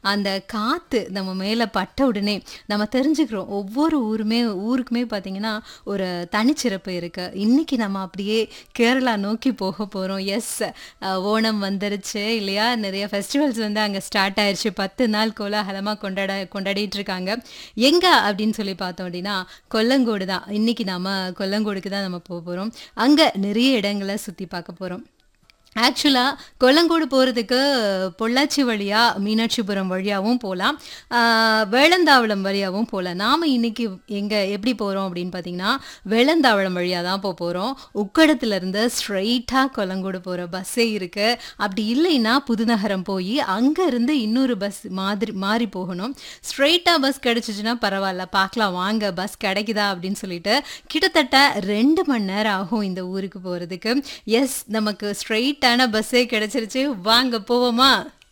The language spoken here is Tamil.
அந்த காற்று நம்ம மேலே பட்ட உடனே நம்ம தெரிஞ்சுக்கிறோம் ஒவ்வொரு ஊருமே ஊருக்குமே பார்த்தீங்கன்னா ஒரு தனிச்சிறப்பு இருக்கு இன்னைக்கு நம்ம அப்படியே கேரளா நோக்கி போக போகிறோம் எஸ் ஓணம் வந்துருச்சு இல்லையா நிறைய ஃபெஸ்டிவல்ஸ் வந்து அங்கே ஸ்டார்ட் ஆயிடுச்சு பத்து நாள் கோலாகலமாக கொண்டாட கொண்டாடிட்டு இருக்காங்க எங்க அப்படின்னு சொல்லி பார்த்தோம் அப்படின்னா கொல்லங்கோடு தான் இன்னைக்கு நாம கொல்லங்கோடுக்கு தான் நம்ம போக போகிறோம் அங்கே நிறைய இடங்களை சுற்றி பார்க்க போகிறோம் ஆக்சுவலாக கொல்லங்கோடு போகிறதுக்கு பொள்ளாச்சி வழியாக மீனாட்சிபுரம் வழியாகவும் போகலாம் வேளந்தாவளம் வழியாகவும் போகலாம் நாம் இன்னைக்கு எங்கே எப்படி போகிறோம் அப்படின்னு பார்த்தீங்கன்னா வேளந்தாவளம் வழியாக தான் போக போகிறோம் உக்கடத்துலேருந்து ஸ்ட்ரைட்டாக கொல்லங்கோடு போகிற பஸ்ஸே இருக்குது அப்படி இல்லைன்னா புதுநகரம் போய் அங்கேருந்து இன்னொரு பஸ் மாதிரி மாறி போகணும் ஸ்ட்ரைட்டாக பஸ் கிடச்சிச்சின்னா பரவாயில்ல பார்க்கலாம் வாங்க பஸ் கிடைக்குதா அப்படின்னு சொல்லிட்டு கிட்டத்தட்ட ரெண்டு மணி நேரம் ஆகும் இந்த ஊருக்கு போகிறதுக்கு எஸ் நமக்கு ஸ்ட்ரைட்டான பஸ்ஸே கிடைச்சிருச்சு வாங்க போவோமா